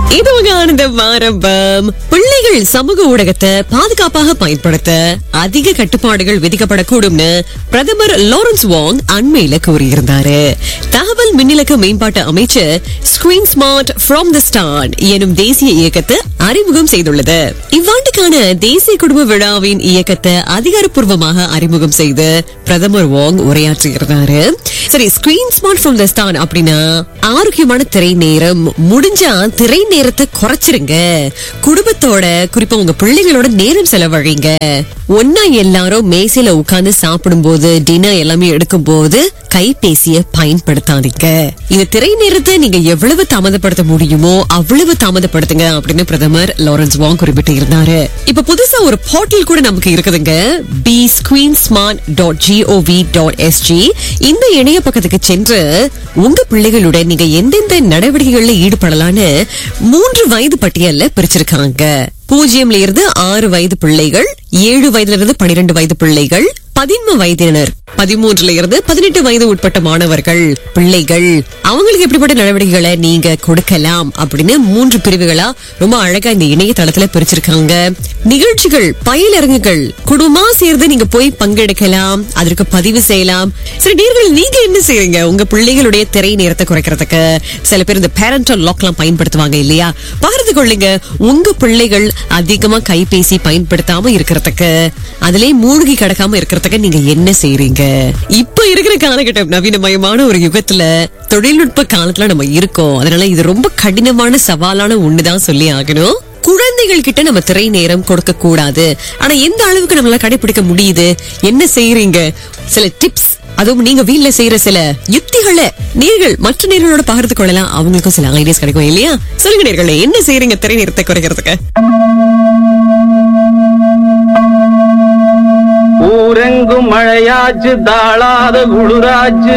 இது உங்க ஆனந்தம் ஆரம்பம் பிள்ளைகள் சமூக ஊடகத்தை பாதுகாப்பாக பயன்படுத்த அதிக கட்டுப்பாடுகள் விதிக்கப்படக்கூடும்னு பிரதமர் லாரன்ஸ் வாங் அண்மையில கூறியிருந்தாரு தகவல் மின்னிலக்க மேம்பாட்டு அமைச்சர் screen smart from the start எனும் தேசிய இயக்கத்தை அறிமுகம் செய்துள்ளது இவ்வாண்டுக்கான தேசிய குடும்ப விழாவின் இயக்கத்தை அதிகாரப்பூர்வமாக அறிமுகம் செய்து பிரதமர் வாங் உரையாற்றியிருந்தாரு சரி screen smart from the start அப்படின்னா ஆரோக்கியமான திரை நேரம் முடிஞ்சா திரை நேரத்தை குறைச்சிருங்க குடும்பத்தோட குறிப்பா உங்க பிள்ளைகளோட நேரம் செலவழிங்க ஒன்னா எல்லாரும் மேசையில உட்கார்ந்து சாப்பிடும்போது டின்னர் எல்லாமே எடுக்கும் போது கைபேசிய பயன்படுத்தாதீங்க இந்த திரை நேரத்தை நீங்க எவ்வளவு தாமதப்படுத்த முடியுமோ அவ்வளவு தாமதப்படுத்துங்க அப்படின்னு பிரதமர் லாரன்ஸ் வாங் குறிப்பிட்டு இருந்தாரு இப்ப புதுசா ஒரு போர்ட்டல் கூட நமக்கு இருக்குதுங்க be screen smart dot G O V dot S G இந்த இணைய பக்கத்துக்கு சென்று உங்க பிள்ளைகளுடன் நீங்க எந்தெந்த நடவடிக்கைகள்ல ஈடுபடலான்னு மூன்று வயது பட்டியல்ல பிரிச்சிருக்காங்க பூஜ்ஜியம்ல இருந்து ஆறு வயது பிள்ளைகள் ஏழு வயதுல இருந்து பனிரெண்டு வயது பிள்ளைகள் பதின்ம வயதினர் பதிமூன்றுல இருந்து பதினெட்டு வயது உட்பட்ட மாணவர்கள் பிள்ளைகள் அவங்களுக்கு எப்படிப்பட்ட நடவடிக்கைகளை நீங்க கொடுக்கலாம் அப்படின்னு மூன்று பிரிவுகளா ரொம்ப அழகா இந்த இணையதளத்துல பிரிச்சிருக்காங்க நிகழ்ச்சிகள் பயிலரங்குகள் குடும்பமா சேர்ந்து நீங்க போய் பங்கெடுக்கலாம் அதற்கு பதிவு செய்யலாம் சரி நேர்கள் நீங்க என்ன செய்றீங்க உங்க பிள்ளைகளுடைய திரை நேரத்தை குறைக்கிறதுக்கு சில பேர் இந்த பேரண்டல் லாக்லாம் பயன்படுத்துவாங்க இல்லையா பகிர்ந்து கொள்ளுங்க உங்க பிள்ளைகள் அதிகமா கைபேசி பயன்படுத்தாம இருக்கிறதுக்கு அதிலே மூழ்கி கிடக்காம இருக்கிறதுக்கு நீங்க என்ன செய்றீங்க இப்ப இருக்கிற காலகட்டம் நவீனமயமான ஒரு யுகத்துல தொழில்நுட்ப காலத்துல நம்ம இருக்கோம் அதனால இது ரொம்ப கடினமான சவாலான ஒண்ணுதான் சொல்லி ஆகணும் குழந்தைகள் கிட்ட நம்ம திரை நேரம் கொடுக்க கூடாது ஆனா எந்த அளவுக்கு நம்மளால கடைபிடிக்க முடியுது என்ன செய்யறீங்க சில டிப்ஸ் அதுவும் நீங்க வீட்ல செய்யற சில யுக்திகளை நீர்கள் மற்ற நேர்களோட பகிர்ந்து கொள்ளலாம் அவங்களுக்கும் சில ஐடியாஸ் கிடைக்கும் இல்லையா சொல்லுங்க நேர்களே என்ன செய்யறீங்க திரை நேரத்தை குறைக்கிறதுக்கு ஊரெங்கும் மழையாச்சு தாளாத குளிராச்சு